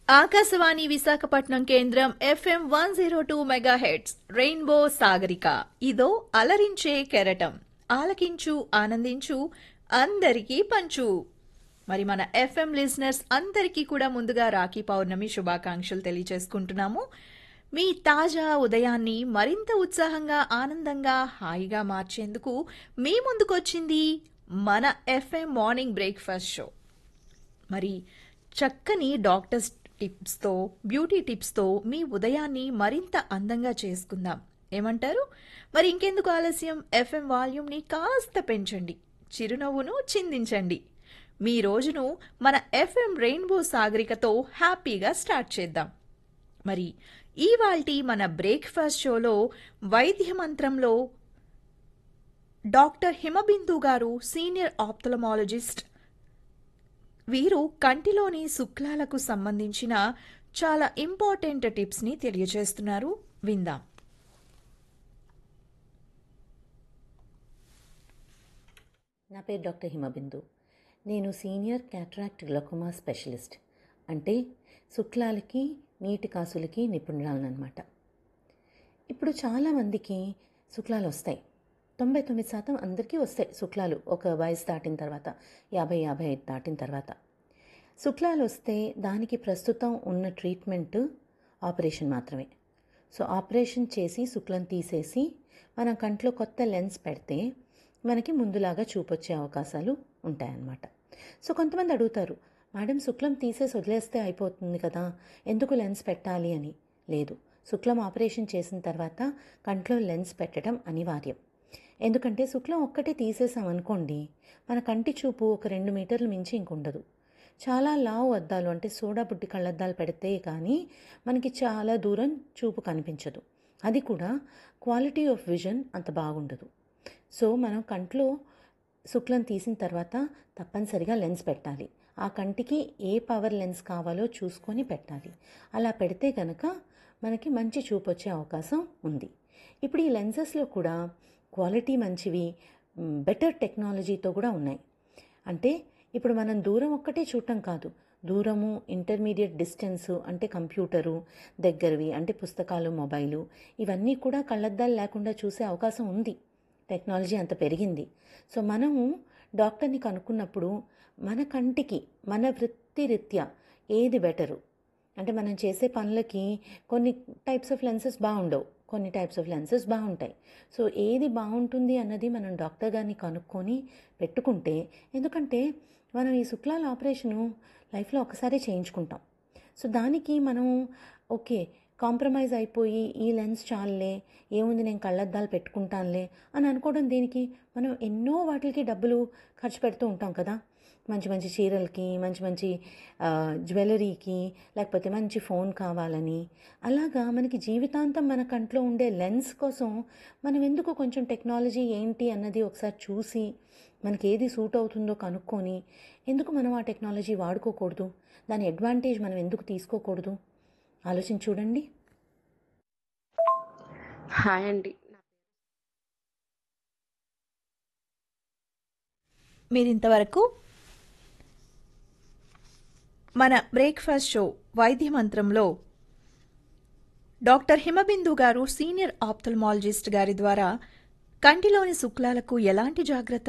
ఆకాశవాణి విశాఖపట్నం కేంద్రం FM one zero two megahertz rainbow Sagarika ఇదో అలరించే కెరటం ఆలకించు ఆనందించు అందరికీ పంచు మరి మన ఎఫ్ఎం లిజనర్స్ అందరికీ కూడా ముందుగా రాఖీ పౌర్ణమి శుభాకాంక్షలు తెలియజేసుకుంటున్నాము మీ తాజా ఉదయాన్ని మరింత ఉత్సాహంగా ఆనందంగా హాయిగా మార్చేందుకు మీ ముందుకొచ్చింది మన ఎఫ్ఎం మార్నింగ్ బ్రేక్ఫాస్ట్ షో మరి చక్కని డాక్టర్స్ టిప్స్తో బ్యూటీ టిప్స్తో మీ ఉదయాన్ని మరింత అందంగా చేసుకుందాం ఏమంటారు మరి ఇంకెందుకు ఆలస్యం ఎఫ్ఎం వాల్యూమ్ని కాస్త పెంచండి చిరునవ్వును చిందించండి మీ రోజును మన ఎఫ్ఎం రెయిన్బో సాగరికతో హ్యాపీగా స్టార్ట్ చేద్దాం మరి ఇవాల్టి మన బ్రేక్ఫాస్ట్ షోలో వైద్య మంత్రంలో డాక్టర్ హిమబిందు గారు సీనియర్ ఆప్థలమాలజిస్ట్ వీరు కంటిలోని శుక్లాలకు సంబంధించిన చాలా ఇంపార్టెంట్ టిప్స్ని తెలియజేస్తున్నారు విందాం నా పేరు డాక్టర్ హిమబిందు నేను సీనియర్ క్యాట్రాక్ట్ గ్లకోమా స్పెషలిస్ట్ అంటే శుక్లాలకి నీటి కాసులకి నిపుణురాలనమాట ఇప్పుడు చాలామందికి శుక్లాలు వస్తాయి తొంభై తొమ్మిది శాతం అందరికీ వస్తాయి శుక్లాలు ఒక వయసు దాటిన తర్వాత యాభై యాభై ఐదు దాటిన తర్వాత శుక్లాలు వస్తే దానికి ప్రస్తుతం ఉన్న ట్రీట్మెంట్ ఆపరేషన్ మాత్రమే సో ఆపరేషన్ చేసి శుక్లం తీసేసి మనం కంట్లో కొత్త లెన్స్ పెడితే మనకి ముందులాగా చూపొచ్చే అవకాశాలు ఉంటాయన్నమాట సో కొంతమంది అడుగుతారు మేడం శుక్లం తీసేసి వదిలేస్తే అయిపోతుంది కదా ఎందుకు లెన్స్ పెట్టాలి అని లేదు శుక్లం ఆపరేషన్ చేసిన తర్వాత కంట్లో లెన్స్ పెట్టడం అనివార్యం ఎందుకంటే శుక్లం ఒక్కటే తీసేసాం అనుకోండి మన కంటి చూపు ఒక రెండు మీటర్లు మించి ఇంకుండదు చాలా లావు అద్దాలు అంటే సోడా బుడ్డి కళ్ళద్దాలు పెడితే కానీ మనకి చాలా దూరం చూపు కనిపించదు అది కూడా క్వాలిటీ ఆఫ్ విజన్ అంత బాగుండదు సో మనం కంట్లో శుక్లం తీసిన తర్వాత తప్పనిసరిగా లెన్స్ పెట్టాలి ఆ కంటికి ఏ పవర్ లెన్స్ కావాలో చూసుకొని పెట్టాలి అలా పెడితే కనుక మనకి మంచి చూపు వచ్చే అవకాశం ఉంది ఇప్పుడు ఈ లెన్సెస్లో కూడా క్వాలిటీ మంచివి బెటర్ టెక్నాలజీతో కూడా ఉన్నాయి అంటే ఇప్పుడు మనం దూరం ఒక్కటే చూడటం కాదు దూరము ఇంటర్మీడియట్ డిస్టెన్స్ అంటే కంప్యూటరు దగ్గరవి అంటే పుస్తకాలు మొబైలు ఇవన్నీ కూడా కళ్ళద్దాలు లేకుండా చూసే అవకాశం ఉంది టెక్నాలజీ అంత పెరిగింది సో మనము డాక్టర్ని కనుక్కున్నప్పుడు మన కంటికి మన వృత్తిరీత్యా ఏది బెటరు అంటే మనం చేసే పనులకి కొన్ని టైప్స్ ఆఫ్ లెన్సెస్ బాగుండవు కొన్ని టైప్స్ ఆఫ్ లెన్సెస్ బాగుంటాయి సో ఏది బాగుంటుంది అన్నది మనం డాక్టర్ గారిని కనుక్కొని పెట్టుకుంటే ఎందుకంటే మనం ఈ శుక్లాల ఆపరేషను లైఫ్లో ఒకసారి చేయించుకుంటాం సో దానికి మనం ఓకే కాంప్రమైజ్ అయిపోయి ఈ లెన్స్ చాలులే ఏముంది నేను కళ్ళద్దాలు పెట్టుకుంటానులే అని అనుకోవడం దీనికి మనం ఎన్నో వాటికి డబ్బులు ఖర్చు పెడుతూ ఉంటాం కదా మంచి మంచి చీరలకి మంచి మంచి జ్యువెలరీకి లేకపోతే మంచి ఫోన్ కావాలని అలాగా మనకి జీవితాంతం మన కంట్లో ఉండే లెన్స్ కోసం మనం ఎందుకు కొంచెం టెక్నాలజీ ఏంటి అన్నది ఒకసారి చూసి మనకి ఏది సూట్ అవుతుందో కనుక్కొని ఎందుకు మనం ఆ టెక్నాలజీ వాడుకోకూడదు దాని అడ్వాంటేజ్ మనం ఎందుకు తీసుకోకూడదు ఆలోచించి చూడండి హాయ్ అండి మీరు ఇంతవరకు మన బ్రేక్ఫాస్ట్ షో వైద్య మంత్రంలో డాక్టర్ హిమబిందు గారు సీనియర్ ఆప్థల్మాలజిస్ట్ గారి ద్వారా కంటిలోని శుక్లాలకు ఎలాంటి జాగ్రత్త